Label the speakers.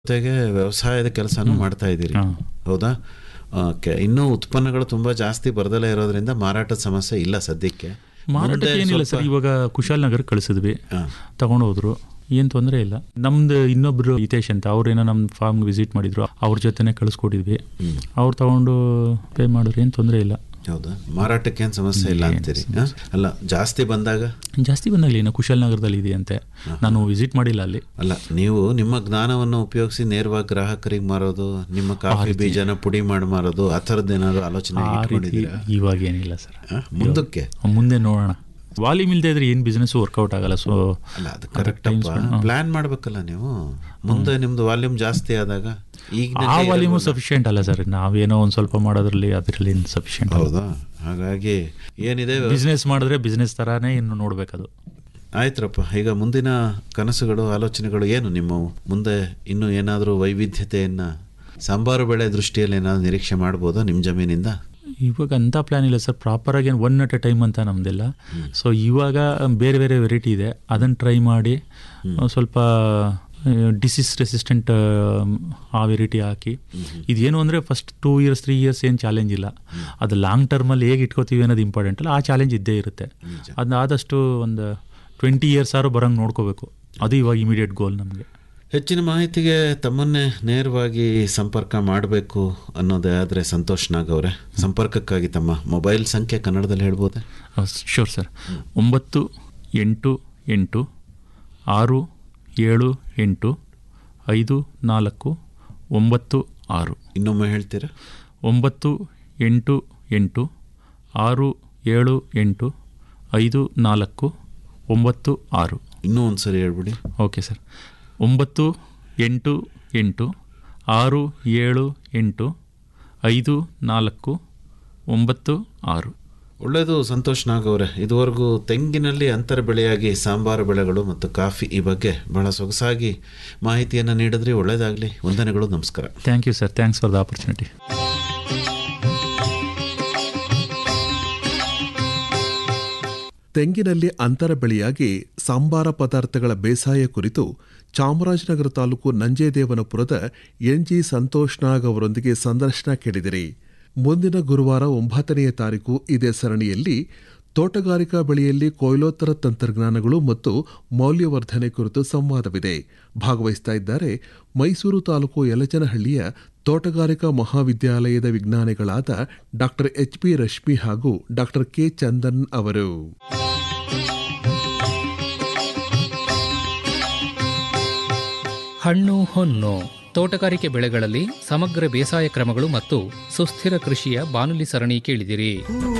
Speaker 1: ಜೊತೆಗೆ ವ್ಯವಸಾಯದ ಕೆಲಸನೂ ಮಾಡ್ತಾ ಇದ್ದೀರಿ
Speaker 2: ಹಾ.
Speaker 1: ಹೌದಾ ಓಕೆ ಇನ್ನೂ ಉತ್ಪನ್ನಗಳು ತುಂಬಾ ಜಾಸ್ತಿ ಬರ್ದಲೇ ಇರೋದ್ರಿಂದ ಮಾರಾಟದ ಸಮಸ್ಯೆ ಇಲ್ಲ ಸದ್ಯಕ್ಕೆ
Speaker 2: ಮಾರಾಟಕ್ಕೆ
Speaker 1: ಮುಂದೆ
Speaker 2: ಏನಿಲ್ಲ ಸರ್
Speaker 1: ಸ್ವಲ್ಪ-
Speaker 2: ಇವಾಗ ಕುಶಾಲ್ ನಗರ್ ಕಳಿಸಿದ್ವಿ
Speaker 1: ಹಾ.
Speaker 2: ತಗೊಂಡು ಹೋದ್ರು ಏನು ತೊಂದರೆ ಇಲ್ಲ ನಮ್ದು ಇನ್ನೊಬ್ರು ಹಿತೇಶ್ ಅಂತ ಅವ್ರೇನೋ ನಮ್ಮ ಫಾರ್ಮ್ ವಿಸಿಟ್ ಮಾಡಿದ್ರು ಅವ್ರ ಜೊತೆನೆ ಕಳಿಸ್ಕೊಟ್ಟಿದ್ವಿ
Speaker 1: ಹ್ಮ್.
Speaker 2: ಅವ್ರು ತಗೊಂಡು ಪೇ ಮಾಡಿದ್ರು ಏನು ತೊಂದರೆ ಇಲ್ಲ
Speaker 1: ಹೌದಾ ಮಾರಾಟಕ್ಕೆ ಏನು ಸಮಸ್ಯೆ ಇಲ್ಲ
Speaker 2: ಏನ್
Speaker 1: ಅಂತೀರಿ ಹಾ? ಅಲ್ಲ ಜಾಸ್ತಿ ಬಂದಾಗ
Speaker 2: ಜಾಸ್ತಿ ಬಂದಾಗಲಿ ಇನ್ನು ಕುಶಾಲ್ ನಗರದಲ್ಲಿ ಇದೆಯಂತೆ ನಾನು ವಿಸಿಟ್ ಮಾಡಿಲ್ಲ ಅಲ್ಲಿ
Speaker 1: ಅಲ್ಲ ನೀವು ನಿಮ್ಮ ಜ್ಞಾನವನ್ನು ಉಪಯೋಗಿಸಿ ನೇರವಾಗಿ ಗ್ರಾಹಕರಿಗೆ ಮಾರೋದು ನಿಮ್ಮ ಕಾಫಿ ಬೀಜನ ಪುಡಿ ಮಾಡಿ ಮಾರೋದು ಆ ಥರದ್ದು ಏನಾದ್ರು ಆಲೋಚನೆ
Speaker 2: ಆ ರೀತಿ
Speaker 1: ಇಟ್ಕೊಂಡಿದ್ದೀರಾ
Speaker 2: ಇವಾಗ ಏನಿಲ್ಲ ಸರ್
Speaker 1: ಹಾ? ಮುಂದಕ್ಕೆ
Speaker 2: ಮುಂದೆ ನೋಡೋಣ ವಾಲ್ಯೂಮ್ ಇಲ್ಲದೆ ಇದ್ರೆ ಏನು ಬಿಸ್ನೆಸ್ ವರ್ಕೌಟ್ ಆಗಲ್ಲ ಸೊ
Speaker 1: ಅಲ್ಲ ಅದು ಕರೆಕ್ಟ್ ಪ್ಲಾನ್ ಮಾಡ್ಬೇಕಲ್ಲ ನೀವು ಮುಂದೆ ನಿಮ್ದು ವಾಲ್ಯೂಮ್ ಜಾಸ್ತಿ ಆದಾಗ ಈಗ
Speaker 2: ಆ ವಾಲ್ಯೂಮು ಸಫಿಷಿಯೆಂಟ್ ಅಲ್ಲ ಸರ್ ನಾವೇನೋ ಒಂದು ಸ್ವಲ್ಪ ಮಾಡೋದ್ರಲ್ಲಿ ಅದರಲ್ಲಿ ಸಫಿಷಿಯೆಂಟ್
Speaker 1: ಹೌದಾ ಹಾಗಾಗಿ ಏನಿದೆ
Speaker 2: ಬಿಸ್ನೆಸ್ ಮಾಡಿದ್ರೆ ಬಿಸ್ನೆಸ್ ಥರನೇ ಇನ್ನು ನೋಡ್ಬೇಕದು
Speaker 1: ಆಯ್ತ್ರಪ್ಪ ಈಗ ಮುಂದಿನ ಕನಸುಗಳು ಆಲೋಚನೆಗಳು ಏನು ನಿಮ್ಮವು ಮುಂದೆ ಇನ್ನೂ ಏನಾದರೂ ವೈವಿಧ್ಯತೆಯನ್ನ ಸಾಂಬಾರು ಬೆಳೆ ದೃಷ್ಟಿಯಲ್ಲಿ ಏನಾದ್ರು ನಿರೀಕ್ಷೆ ಮಾಡ್ಬೋದಾ ನಿಮ್ಮ ಜಮೀನಿಂದ
Speaker 2: ಇವಾಗ ಅಂಥ ಪ್ಲ್ಯಾನ್ ಇಲ್ಲ ಸರ್ ಪ್ರಾಪರಾಗಿ ಏನು ಒನ್ ಅಟ್ ಎ ಟೈಮ್ ಅಂತ ನಮ್ದೆಲ್ಲ ಸೊ ಇವಾಗ ಬೇರೆ ಬೇರೆ ವೆರೈಟಿ ಇದೆ ಅದನ್ನು ಟ್ರೈ ಮಾಡಿ ಒಂದ್ ಸ್ವಲ್ಪ ಡಿಸೀಸ್ ರೆಸಿಸ್ಟೆಂಟ್ ಆ ವೆರೈಟಿ ಹಾಕಿ ಇದೇನು ಅಂದರೆ first two years three years ಏನು ಚಾಲೆಂಜ್ ಇಲ್ಲ ಅದು ಲಾಂಗ್ ಟರ್ಮಲ್ಲಿ ಹೇಗೆ ಇಟ್ಕೋತೀವಿ ಅನ್ನೋದು ಇಂಪಾರ್ಟೆಂಟ್ ಅಲ್ಲ ಆ ಚಾಲೆಂಜ್ ಇದ್ದೇ ಇರುತ್ತೆ ಅದನ್ನ ಆದಷ್ಟು ಒಂದು ಟ್ವೆಂಟಿ ಇಯರ್ಸ್ ಆದ್ರೂ ಬರೋಂಗೆ ನೋಡ್ಕೋಬೇಕು ಅದು ಇವಾಗ ಇಮಿಡಿಯೇಟ್ ಗೋಲ್ ನಮಗೆ
Speaker 1: ಹೆಚ್ಚಿನ ಮಾಹಿತಿಗೆ ತಮ್ಮನ್ನೇ ನೇರವಾಗಿ ಸಂಪರ್ಕ ಮಾಡಬೇಕು ಅನ್ನೋದೇ ಆದರೆ ಸಂತೋಷ್ ನಾಗ್ ಅವರೇ ಸಂಪರ್ಕಕ್ಕಾಗಿ ತಮ್ಮ ಮೊಬೈಲ್ ಸಂಖ್ಯೆ ಕನ್ನಡದಲ್ಲಿ ಹೇಳ್ಬೋದೇ
Speaker 2: ಶೋರ್ ಸರ್ ಒಂಬತ್ತು ಎಂಟು ಎಂಟು ಆರು ಏಳು ಎಂಟು ಐದು ನಾಲ್ಕು ಒಂಬತ್ತು ಆರು
Speaker 1: ಇನ್ನೊಮ್ಮೆ ಹೇಳ್ತೀರಾ
Speaker 2: ಒಂಬತ್ತು ಎಂಟು ಎಂಟು ಆರು ಏಳು ಎಂಟು ಐದು ನಾಲ್ಕು ಒಂಬತ್ತು ಆರು
Speaker 1: ಇನ್ನೂ ಒಂದು ಸರಿ ಹೇಳ್ಬಿಡಿ
Speaker 2: ಓಕೆ ಸರ್ ಒಂಬತ್ತು ಎಂಟು ಎಂಟು ಆರು ಏಳು ಎಂಟು ಐದು ನಾಲ್ಕು ಒಂಬತ್ತು ಆರು
Speaker 1: ಒಳ್ಳೆಯದು ಸಂತೋಷ್ ನಾಗ್ ಅವರೇ ಇದುವರೆಗೂ ತೆಂಗಿನಲ್ಲಿ ಅಂತರ ಬೆಳೆಯಾಗಿ ಸಾಂಬಾರು ಬೆಳೆಗಳು ಮತ್ತು ಕಾಫಿ ಈ ಬಗ್ಗೆ ಬಹಳ ಸೊಗಸಾಗಿ ಮಾಹಿತಿಯನ್ನು ನೀಡಿದ್ರಿ ಒಳ್ಳೆಯದಾಗಲಿ ವಂದನೆಗಳು ನಮಸ್ಕಾರ
Speaker 2: thank you sir thanks for the opportunity
Speaker 3: ತೆಂಗಿನಲ್ಲಿ ಅಂತರ ಬೆಳೆಯಾಗಿ ಸಾಂಬಾರ ಪದಾರ್ಥಗಳ ಬೇಸಾಯ ಕುರಿತು ಚಾಮರಾಜನಗರ ತಾಲೂಕು ನಂಜೇದೇವನಪುರದ ಎನ್ಜಿ ಸಂತೋಷ್ ನಾಗ್ ಅವರೊಂದಿಗೆ ಸಂದರ್ಶನ ಕೇಳಿದಿರಿ ಮುಂದಿನ ಗುರುವಾರ ಒಂಬತ್ತನೆಯ ತಾರೀಕು ಇದೇ ಸರಣಿಯಲ್ಲಿ ತೋಟಗಾರಿಕಾ ಬೆಳೆಯಲ್ಲಿ ಕೊಯ್ಲೋತ್ತರ ತಂತ್ರಜ್ಞಾನಗಳು ಮತ್ತು ಮೌಲ್ಯವರ್ಧನೆ ಕುರಿತು ಸಂವಾದವಿದೆ ಭಾಗವಹಿಸ್ತಾ ಇದ್ದಾರೆ ಮೈಸೂರು ತಾಲೂಕು ಯಲಚನಹಳ್ಳಿಯ ತೋಟಗಾರಿಕಾ ಮಹಾವಿದ್ಯಾಲಯದ ವಿಜ್ಞಾನಿಗಳಾದ ಡಾಕ್ಟರ್ ಎಚ್ ಪಿ ರಶ್ಮಿ ಹಾಗೂ ಡಾಕ್ಟರ್ ಕೆ ಚಂದನ್ ಅವರು
Speaker 4: ಹಣ್ಣು ಹೊನ್ನು ತೋಟಗಾರಿಕೆ ಬೆಳೆಗಳಲ್ಲಿ ಸಮಗ್ರ ಬೇಸಾಯ ಕ್ರಮಗಳು ಮತ್ತು ಸುಸ್ಥಿರ ಕೃಷಿಯ ಬಾನುಲಿ ಸರಣಿ ಕೇಳಿದಿರಿ